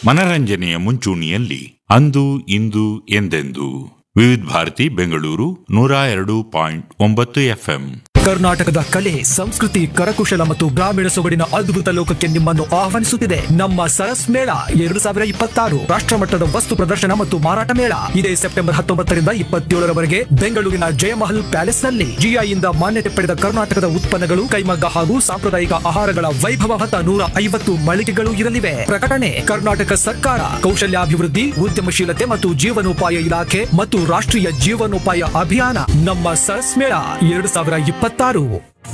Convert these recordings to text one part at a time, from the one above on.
ಮನರಂಜನೆಯ ಮುಂಚೂಣಿಯಲ್ಲಿ ಅಂದು ಇಂದು ಎಂದೆಂದು ವಿವಿಧ ಭಾರತಿ ಬೆಂಗಳೂರು ನೂರ ಎರಡು ಪಾಯಿಂಟ್ ಒಂಬತ್ತು ಎಫ್ಎಂ ಕರ್ನಾಟಕದ ಕಲೆ ಸಂಸ್ಕೃತಿ ಕರಕುಶಲ ಮತ್ತು ಗ್ರಾಮೀಣ ಸೊಗಡಿನ ಅದ್ಭುತ ಲೋಕಕ್ಕೆ ನಿಮ್ಮನ್ನು ಆಹ್ವಾನಿಸುತ್ತಿದೆ ನಮ್ಮ ಸರಸ್ ಮೇಳ ಎರಡು ಸಾವಿರ ಇಪ್ಪತ್ತಾರು ರಾಷ್ಟ್ರಮಟ್ಟದ ವಸ್ತು ಪ್ರದರ್ಶನ ಮತ್ತು ಮಾರಾಟ ಮೇಳ ಇದೇ ಸೆಪ್ಟೆಂಬರ್ ಹತ್ತೊಂಬತ್ತರಿಂದ ಇಪ್ಪತ್ತೇಳರವರೆಗೆ ಬೆಂಗಳೂರಿನ ಜಯಮಹಲ್ ಪ್ಯಾಲೇಸ್ ನಲ್ಲಿ ಜಿಐಯಿಂದ ಮಾನ್ಯತೆ ಪಡೆದ ಕರ್ನಾಟಕದ ಉತ್ಪನ್ನಗಳು ಕೈಮಗ್ಗ ಹಾಗೂ ಸಾಂಪ್ರದಾಯಿಕ ಆಹಾರಗಳ ವೈಭವ ಹೊತ್ತ ನೂರ ಐವತ್ತು ಮಳಿಗೆಗಳು ಇರಲಿವೆ ಪ್ರಕಟಣೆ ಕರ್ನಾಟಕ ಸರ್ಕಾರ ಕೌಶಲ್ಯಾಭಿವೃದ್ಧಿ ಉದ್ಯಮಶೀಲತೆ ಮತ್ತು ಜೀವನೋಪಾಯ ಇಲಾಖೆ ಮತ್ತು ರಾಷ್ಟ್ರೀಯ ಜೀವನೋಪಾಯ ಅಭಿಯಾನ ನಮ್ಮ ಸರಸ್ ಮೇಳ ಎರಡು ಸಾವಿರ ಇಪ್ಪತ್ತಾರು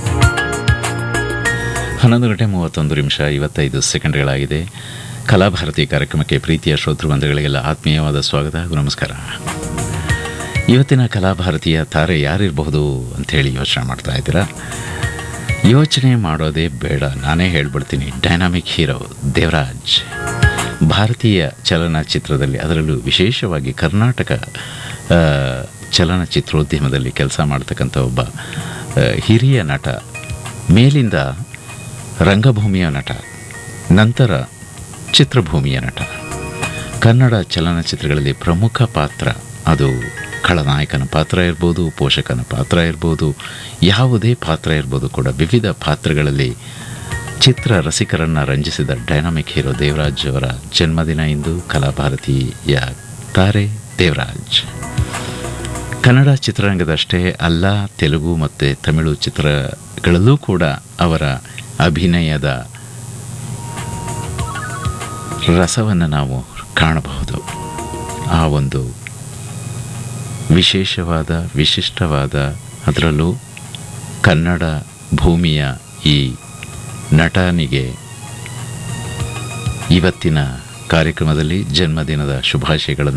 ಹನ್ನೊಂದು ಗಂಟೆ ಮೂವತ್ತೊಂದು ನಿಮಿಷ ಐವತ್ತೈದು ಸೆಕೆಂಡ್ಗಳಾಗಿದೆ ಕಲಾಭಾರತಿ ಕಾರ್ಯಕ್ರಮಕ್ಕೆ ಪ್ರೀತಿಯ ಶ್ರೋತೃಬಂಧುಗಳಿಗೆಲ್ಲ ಆತ್ಮೀಯವಾದ ಸ್ವಾಗತ ಹಾಗೂ ನಮಸ್ಕಾರ ಇವತ್ತಿನ ಕಲಾಭಾರತಿಯ ತಾರೆ ಯಾರಿರಬಹುದು ಅಂಥೇಳಿ ಯೋಚನೆ ಮಾಡ್ತಾ ಇದ್ದೀರಾ ಯೋಚನೆ ಮಾಡೋದೇ ಬೇಡ ನಾನೇ ಹೇಳ್ಬಿಡ್ತೀನಿ ಡೈನಾಮಿಕ್ ಹೀರೋ ದೇವರಾಜ್ ಭಾರತೀಯ ಚಲನಚಿತ್ರದಲ್ಲಿ ಅದರಲ್ಲೂ ವಿಶೇಷವಾಗಿ ಕರ್ನಾಟಕ ಆ, ಚಲನಚಿತ್ರೋದ್ಯಮದಲ್ಲಿ ಕೆಲಸ ಮಾಡ್ತಕ್ಕಂಥ ಒಬ್ಬ ಆ, ಹಿರಿಯ ನಟ ಮೇಲಿಂದ ರಂಗಭೂಮಿಯ ನಟ ನಂತರ ಚಿತ್ರಭೂಮಿಯ ನಟ ಕನ್ನಡ ಚಲನಚಿತ್ರಗಳಲ್ಲಿ ಪ್ರಮುಖ ಪಾತ್ರ ಅದು ಖಳನಾಯಕನ ಪಾತ್ರ ಇರ್ಬೋದು ಪೋಷಕನ ಪಾತ್ರ ಇರ್ಬೋದು ಯಾವುದೇ ಪಾತ್ರ ಇರ್ಬೋದು ಕೂಡ ವಿವಿಧ ಪಾತ್ರಗಳಲ್ಲಿ ಚಿತ್ರ ರಸಿಕರನ್ನು ರಂಜಿಸಿದ ಡೈನಾಮಿಕ್ ಹೀರೋ ದೇವರಾಜ್ ಅವರ ಜನ್ಮದಿನ ಇಂದು ಕಲಾಭಾರತಿಯ ತಾರೆ ದೇವರಾಜ್ ಕನ್ನಡ ಚಿತ್ರರಂಗದಷ್ಟೇ ಅಲ್ಲ ತೆಲುಗು ಮತ್ತು ತಮಿಳು ಚಿತ್ರಗಳಲ್ಲೂ ಕೂಡ ಅವರ ಅಭಿನಯದ ರಸವನ್ನು ನಾವು ಕಾಣಬಹುದು ಆ ಒಂದು ವಿಶೇಷವಾದ ವಿಶಿಷ್ಟವಾದ ಅದರಲ್ಲೂ ಕನ್ನಡ ಭೂಮಿಯ ಈ ನಟನಿಗೆ ಇವತ್ತಿನ ಕಾರ್ಯಕ್ರಮದಲ್ಲಿ ಜನ್ಮದಿನದ ಶುಭಾಶಯಗಳನ್ನು